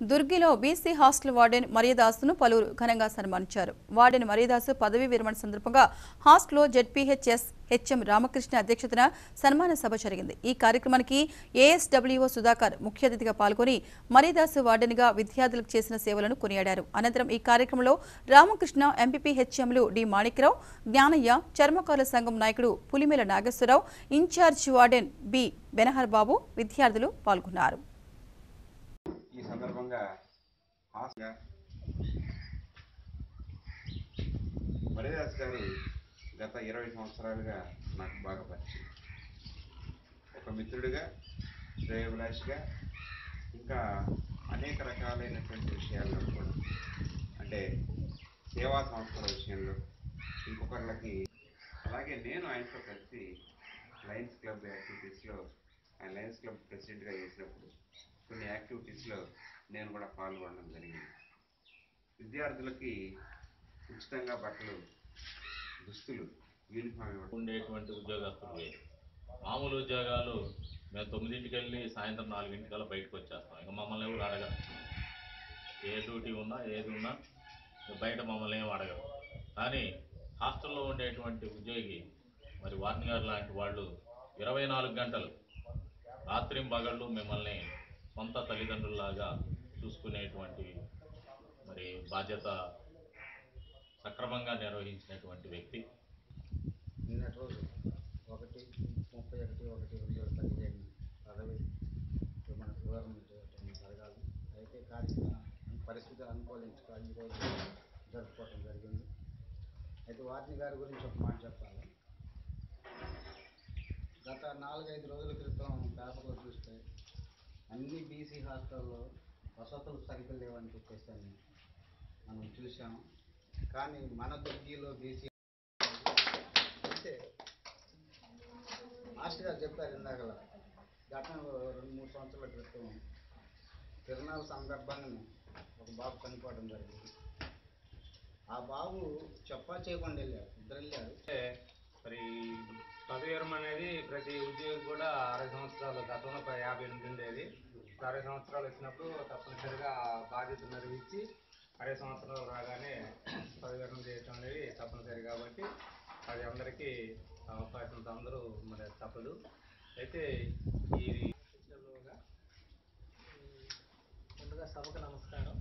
దుర్గిలో BC hostel warden మరియదాసును పలువురు ఘనంగా సన్మానించారు వార్డెన్ మరియదాసు పదవీ విరమణ సందర్భంగా హాస్టల్లో జెడ్పీహెచ్ఎస్ హెచ్ఎం రామకృష్ణ అధ్యక్షతన సన్మాన సభ జరిగింది ఈ కార్యక్రమానికి ఏఎస్డబ్ల్యూఓ సుధాకర్ ముఖ్య అతిథిగా పాల్గొని మరియదాసు వార్డెన్గా విద్యార్థులకు చేసిన సేవలను కొనియాడారు అనంతరం ఈ కార్యక్రమంలో రామకృష్ణ ఎంపీపీ హెచ్ఎంలు డి మాణిక్యరావు జ్ఞానయ్య చర్మకారుల సంఘం నాయకుడు Pulimela Nageswararao incharge warden B Benhur Babu విద్యార్థులు పాల్గొన్నారు ఈ సందర్భంగా హాస్గా మరిదాస్ గారు గత ఇరవై సంవత్సరాలుగా నాకు బాగా పరిచయం ఒక మిత్రుడిగా శ్రేయభిలాషిగా ఇంకా అనేక రకాలైనటువంటి విషయాల్లో కూడా అంటే సేవా సంస్థల విషయంలో ఇంకొకళ్ళకి అలాగే నేను ఆయనతో కలిసి లయన్స్ క్లబ్ యాక్టివిటీస్లో ఆయన లయన్స్ క్లబ్ ప్రెసిడెంట్గా చేసినప్పుడు కొన్ని యాక్టివిటీస్లో నేను కూడా పాల్గొనడం జరిగింది విద్యార్థులకి ఉచితంగా బట్టలు దుస్తులు యూనిఫామ్ ఇవ్వడం ఉండేటువంటి ఉద్యోగస్తులు వేరు మామూలు ఉద్యోగాలు మేము తొమ్మిదింటికి వెళ్ళి సాయంత్రం నాలుగింటికల్లా బయటకు వచ్చేస్తాం ఇంకా మమ్మల్ని ఎవరు అడగరు ఏ డ్యూటీ ఉన్నా ఏది ఉన్నా బయట మమ్మల్ని ఏం అడగరు కానీ హాస్టల్లో ఉండేటువంటి ఉద్యోగి మరి వార్ని గారు లాంటి వాళ్ళు ఇరవై నాలుగు గంటలు రాత్రి పగళ్ళు మిమ్మల్ని సొంత తల్లిదండ్రుల్లాగా చూసుకునేటువంటి మరి బాధ్యత సక్రమంగా నిర్వహించినటువంటి వ్యక్తి నిన్నటి రోజు ఒకటి ముప్పై ఒకటి ఒకటి రెండు వేల పదిహేను పదవి మన వివరణ చేయడం జరగాలి అయితే కార్యక్రమం పరిస్థితులు అనుకూలించక ఈరోజు జరుపుకోవడం జరిగింది అయితే వారిని గారి గురించి ఒక మాట చెప్పాలి గత నాలుగైదు రోజుల క్రితం పేపర్లో చూస్తే అన్ని బీసీ హాస్టల్లో వసతులు సరిగ్గా లేవని చెప్పేసి అని మనం చూసాం కానీ మన దుర్గిలో బీసీ అయితే మాస్టర్ గారు చెప్పారు ఇందాకల ఘటన రెండు మూడు సంవత్సరాల క్రితం తిరునాళ్ళ సందర్భంగా ఒక బాబు చనిపోవడం జరిగింది ఆ బాబు చెప్పా చేయకుండా వెళ్ళారు ఇద్దరు వెళ్ళారు అంటే మరి పదవి విరమణ అనేది ప్రతి ఉద్యోగి కూడా అరవై సంవత్సరాలు గతంలో ప- యాభై ఎనిమిది ఉండేది అరవై సంవత్సరాలు వచ్చినప్పుడు తప్పనిసరిగా ఆ బాధ్యత నిర్వహించి అరవై సంవత్సరాలు రాగానే పదవి విరమణ చేయటం అనేది తప్పనిసరి కాబట్టి అది అందరికీ అవకాశం ఉంటే అందరూ మరి తప్పదు అయితే ఈ తెలుగుగా ముందుగా సభకు నమస్కారం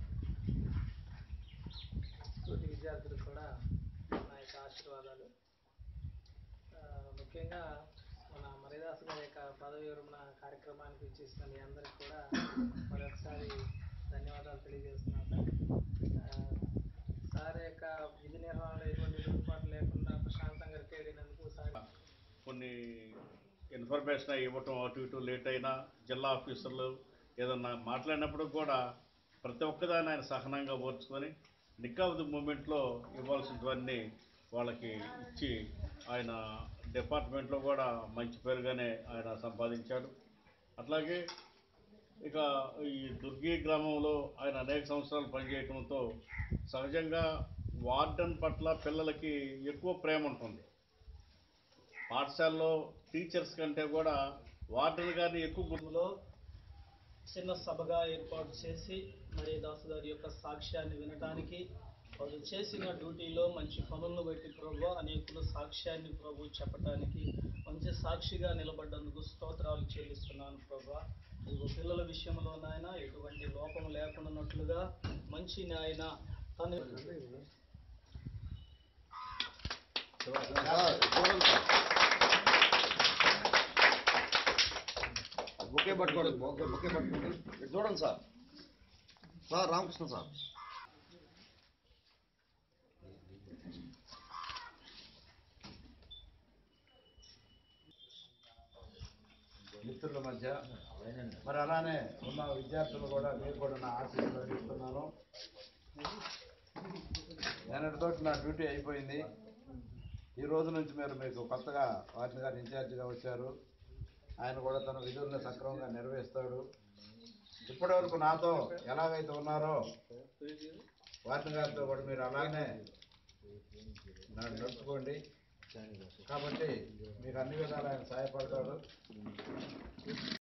తోటి విద్యార్థులకు కూడా నా యొక్క ఆశీర్వాదాలు ఆ, ముఖ్యంగా మన మరిదాస్ గారి యొక్క పదవి విరమణ కార్యక్రమానికి చేసిన మీ అందరికి కూడా మరొకసారి ధన్యవాదాలు తెలియజేస్తున్నాను సార్ ఆ, సార్ యొక్క విధి నిర్వహణలో ఎటువంటి లోటుపాటు లేకుండా ప్రశాంతంగా రిటైర్ అయినందుకు సార్ కొన్ని ఇన్ఫర్మేషన్ ఇవ్వటం అటు ఇటు లేట్ అయినా జిల్లా ఆఫీసర్లు ఏదన్నా మాట్లాడినప్పుడు కూడా ప్రతి ఒక్కదాన్ని ఆయన సహనంగా ఓర్చుకొని నిక్ ఆఫ్ ది మూమెంట్లో ఇవ్వాల్సినవన్నీ వాళ్ళకి ఇచ్చి ఆయన డిపార్ట్మెంట్లో కూడా మంచి పేరుగానే ఆయన సంపాదించాడు అట్లాగే ఇక ఈ దుర్గి గ్రామంలో ఆయన అనేక సంవత్సరాలు పనిచేయటంతో సహజంగా వార్డెన్ పట్ల పిల్లలకి ఎక్కువ ప్రేమ ఉంటుంది పాఠశాలలో టీచర్స్ కంటే కూడా వార్డెన్ గారిని ఎక్కువ గుర్తు లో చిన్న సభగా ఏర్పాటు చేసి మరి దాసు గారి యొక్క సాక్ష్యాన్ని వినటానికి వాళ్ళు చేసిన డ్యూటీలో మంచి పనులను బట్టి ప్రభు అనేకులు సాక్ష్యాన్ని ప్రభు చెప్పటానికి మంచి సాక్షిగా నిలబడ్డందుకు స్తోత్రాలు చెల్లిస్తున్నాను ప్రభు ఇదిగో పిల్లల విషయంలో నాయన ఎటువంటి లోపం లేకుండానట్లుగా మంచి నాయన తను బుకే పట్టుకోండి బుకే బుకే పట్టుకోండి ఇటు చూడండి సార్ సార్ రామకృష్ణ సార్ మిత్రుల మధ్య మరి అలానే ఉన్న విద్యార్థులు కూడా మీరు కూడా నా ఆశీస్సులు ఇస్తున్నాను నిన్నటితోటి నా డ్యూటీ అయిపోయింది ఈ రోజు నుంచి మీరు మీకు కొత్తగా వాటిని గారు ఇన్ఛార్జిగా వచ్చారు ఆయన కూడా తన విధులను సక్రమంగా నిర్వహిస్తాడు ఇప్పటివరకు నాతో ఎలాగైతే ఉన్నారో వాటిని గారితో కూడా మీరు అలానే నన్ను నడుచుకోండి కాబట్టి మీకు అన్ని విధాలు ఆయన సహాయపడతాడు